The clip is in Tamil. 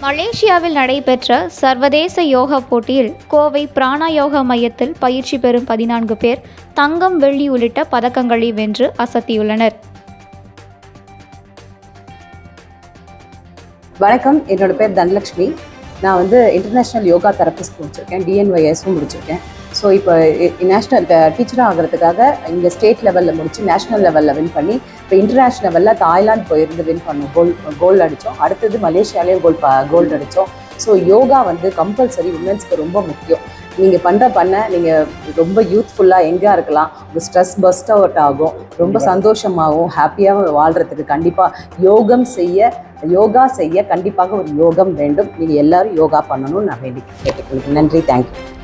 மலேசியாவில் நடைபெற்ற சர்வதேச யோகா போட்டியில் கோவை பிராணா யோகா மையத்தில் பயிற்சி பெறும் பதினான்கு பேர் தங்கம் வெள்ளி உள்ளிட்ட பதக்கங்களை வென்று அசத்தியுள்ளனர் வணக்கம் என்னோட பேர் தனலக்ஷ்மி நான் வந்து இன்டர்நேஷ்னல் யோகா தெரபிஸ்ட் முடிச்சிருக்கேன் டிஎன்ஒய்எஸும் முடிச்சிருக்கேன் ஸோ இப்போ நேஷ்னல் டீச்சராக ஆகிறதுக்காக இங்கே ஸ்டேட் லெவலில் முடிச்சு நேஷ்னல் லெவலில் வின் பண்ணி இப்போ இன்டர்நேஷ்னல் லெவலில் தாய்லாந்து போயிருந்து வின் பண்ணோம் கோல் கோல்டு அடித்தோம் அடுத்தது மலேசியாலேயும் கோல்ட் கோல்டு அடித்தோம் ஸோ யோகா வந்து கம்பல்சரி உமன்ஸ்க்கு ரொம்ப முக்கியம் நீங்கள் பண்ணுற பண்ண நீங்கள் ரொம்ப யூத்ஃபுல்லாக எங்கேயா இருக்கலாம் உங்கள் ஸ்ட்ரெஸ் பஸ்ட் அவுட் ஆகும் ரொம்ப சந்தோஷமாகவும் ஹாப்பியாகவும் வாழ்கிறதுக்கு கண்டிப்பாக யோகம் செய்ய யோகா செய்ய கண்டிப்பாக ஒரு யோகம் வேண்டும் நீங்கள் எல்லாரும் யோகா பண்ணணும்னு நான் வேண்டி கேட்டுக்கொள்கிறேன் நன்றி தேங்க்யூ